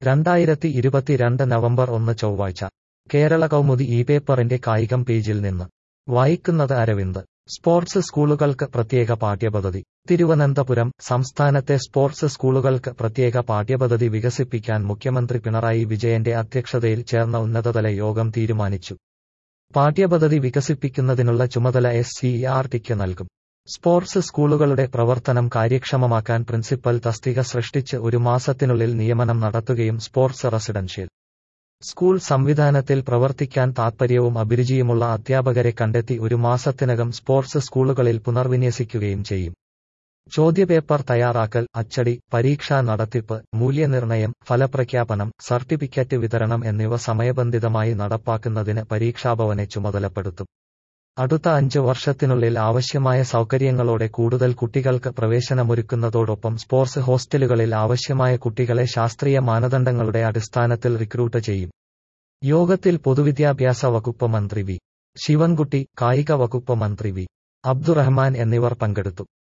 രണ്ടായിരത്തി ഇരുപത്തിരണ്ട് നവംബർ ഒന്ന് ചൊവ്വാഴ്ച കേരള കൗമുദി ഈ പേപ്പറിന്റെ കായികം പേജിൽ നിന്ന് വായിക്കുന്നത് അരവിന്ദ് സ്പോർട്സ് സ്കൂളുകൾക്ക് പ്രത്യേക പാഠ്യപദ്ധതി തിരുവനന്തപുരം സംസ്ഥാനത്തെ സ്പോർട്സ് സ്കൂളുകൾക്ക് പ്രത്യേക പാഠ്യപദ്ധതി വികസിപ്പിക്കാൻ മുഖ്യമന്ത്രി പിണറായി വിജയന്റെ അധ്യക്ഷതയിൽ ചേർന്ന ഉന്നതതല യോഗം തീരുമാനിച്ചു പാഠ്യപദ്ധതി വികസിപ്പിക്കുന്നതിനുള്ള ചുമതല എസ് സി ആർ ടിക്ക് നൽകും സ്പോർട്സ് സ്കൂളുകളുടെ പ്രവർത്തനം കാര്യക്ഷമമാക്കാൻ പ്രിൻസിപ്പൽ തസ്തിക സൃഷ്ടിച്ച് ഒരു മാസത്തിനുള്ളിൽ നിയമനം നടത്തുകയും സ്പോർട്സ് റെസിഡൻഷ്യൽ സ്കൂൾ സംവിധാനത്തിൽ പ്രവർത്തിക്കാൻ താൽപ്പര്യവും അഭിരുചിയുമുള്ള അധ്യാപകരെ കണ്ടെത്തി ഒരു മാസത്തിനകം സ്പോർട്സ് സ്കൂളുകളിൽ പുനർവിന്യസിക്കുകയും ചെയ്യും ചോദ്യപേപ്പർ തയ്യാറാക്കൽ അച്ചടി പരീക്ഷാ നടത്തിപ്പ് മൂല്യനിർണ്ണയം ഫലപ്രഖ്യാപനം സർട്ടിഫിക്കറ്റ് വിതരണം എന്നിവ സമയബന്ധിതമായി നടപ്പാക്കുന്നതിന് പരീക്ഷാഭവനെ ചുമതലപ്പെടുത്തും അടുത്ത അഞ്ച് വർഷത്തിനുള്ളിൽ ആവശ്യമായ സൗകര്യങ്ങളോടെ കൂടുതൽ കുട്ടികൾക്ക് പ്രവേശനമൊരുക്കുന്നതോടൊപ്പം സ്പോർട്സ് ഹോസ്റ്റലുകളിൽ ആവശ്യമായ കുട്ടികളെ ശാസ്ത്രീയ മാനദണ്ഡങ്ങളുടെ അടിസ്ഥാനത്തിൽ റിക്രൂട്ട് ചെയ്യും യോഗത്തിൽ പൊതുവിദ്യാഭ്യാസ വകുപ്പ് മന്ത്രി വി ശിവൻകുട്ടി കായിക വകുപ്പ് മന്ത്രി വി അബ്ദുറഹ്മാൻ എന്നിവർ പങ്കെടുത്തു